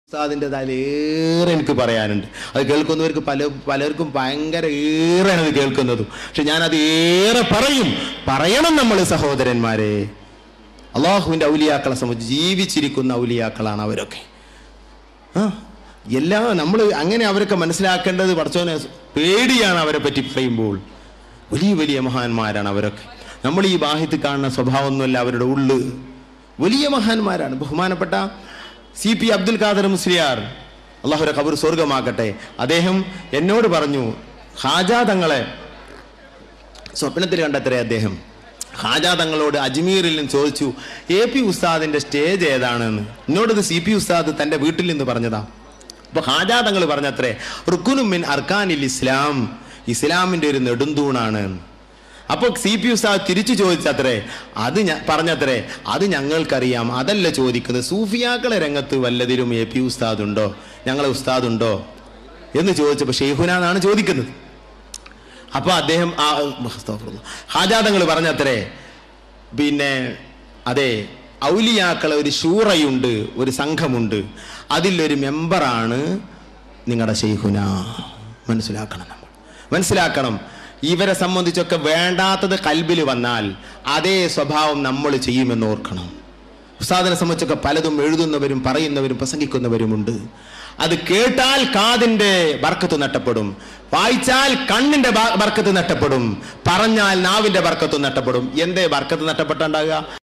ഉസ്താദിൻ്റെതായാലേറെ എനിക്ക് പറയാനുണ്ട് അത് കേൾക്കുന്നവർക്ക് പല പലർക്കും ഭയങ്കര ഏറെയാണ് അത് കേൾക്കുന്നത് പക്ഷെ ഞാനത് ഏറെ പറയും പറയണം നമ്മൾ സഹോദരന്മാരെ അള്ളാഹുവിൻ്റെ ഔലിയാക്കളെ സംബന്ധിച്ച് ജീവിച്ചിരിക്കുന്ന ഔലിയാക്കളാണ് അവരൊക്കെ ആ എല്ലാ നമ്മൾ അങ്ങനെ അവരൊക്കെ മനസ്സിലാക്കേണ്ടത് പഠിച്ചോനെ പേടിയാണ് അവരെ പറ്റി പറയുമ്പോൾ വലിയ വലിയ മഹാന്മാരാണ് അവരൊക്കെ നമ്മൾ ഈ ബാഹ്യത്തിൽ കാണുന്ന സ്വഭാവമൊന്നുമല്ല അവരുടെ ഉള്ള് വലിയ മഹാന്മാരാണ് ബഹുമാനപ്പെട്ട സി പി അബ്ദുൽ ഖാദർ മുസ്ലിയാർ അള്ളാഹുരെ ഖബർ സ്വർഗമാക്കട്ടെ അദ്ദേഹം എന്നോട് പറഞ്ഞു ഹാജാ തങ്ങളെ സ്വപ്നത്തിൽ കണ്ടത്രേ അദ്ദേഹം ഹാജാ തങ്ങളോട് അജ്മീറിൽ നിന്ന് ചോദിച്ചു എ പി ഉസ്താദിന്റെ സ്റ്റേജ് ഏതാണെന്ന് എന്നോടത് സി പി ഉസ്താദ് തന്റെ വീട്ടിൽ നിന്ന് പറഞ്ഞതാ അപ്പൊ ഹാജാ തങ്ങൾ പറഞ്ഞത്രേ റുക്കുനും മിൻ അർക്കാനിൽ ഇസ്ലാം ഇസ്ലാമിന്റെ ഒരു നെടുന്തൂണാണ് അപ്പോൾ സി പി ഉസ്താദ് തിരിച്ചു ചോദിച്ചത്രേ അത് ഞാൻ പറഞ്ഞത്രേ അത് ഞങ്ങൾക്കറിയാം അതല്ല ചോദിക്കുന്നത് സൂഫിയാക്കളെ രംഗത്ത് വല്ലതിലും എ പി ഉസ്താദ് ഉണ്ടോ ഞങ്ങളെ ഉസ്താദ് ഉണ്ടോ എന്ന് ചോദിച്ചപ്പോൾ ഷെയ്ഖുന എന്നാണ് ചോദിക്കുന്നത് അപ്പൊ അദ്ദേഹം ആ ഹാജാദങ്ങൾ പറഞ്ഞത്രേ പിന്നെ അതെ ഔലിയാക്കളെ ഒരു ഷൂറയുണ്ട് ഒരു സംഘമുണ്ട് അതിലൊരു മെമ്പറാണ് നിങ്ങളുടെ ഷെയ്ഖുന മനസ്സിലാക്കണം നമ്മൾ മനസ്സിലാക്കണം ഇവരെ സംബന്ധിച്ചൊക്കെ വേണ്ടാത്തത് കൽബിൽ വന്നാൽ അതേ സ്വഭാവം നമ്മൾ ചെയ്യുമെന്ന് ഓർക്കണം ഉസ്താദിനെ സംബന്ധിച്ചൊക്കെ പലതും എഴുതുന്നവരും പറയുന്നവരും പ്രസംഗിക്കുന്നവരുമുണ്ട് അത് കേട്ടാൽ കാതിന്റെ ബർക്കത്ത് നഷ്ടപ്പെടും വായിച്ചാൽ കണ്ണിന്റെ ബ- ബർക്കത്ത് നഷ്ടപ്പെടും പറഞ്ഞാൽ നാവിന്റെ ബർക്കത്ത് നഷ്ടപ്പെടും എന്തേ ബർക്കത്ത് നഷ്ടപ്പെട്ടുണ്ടാകുക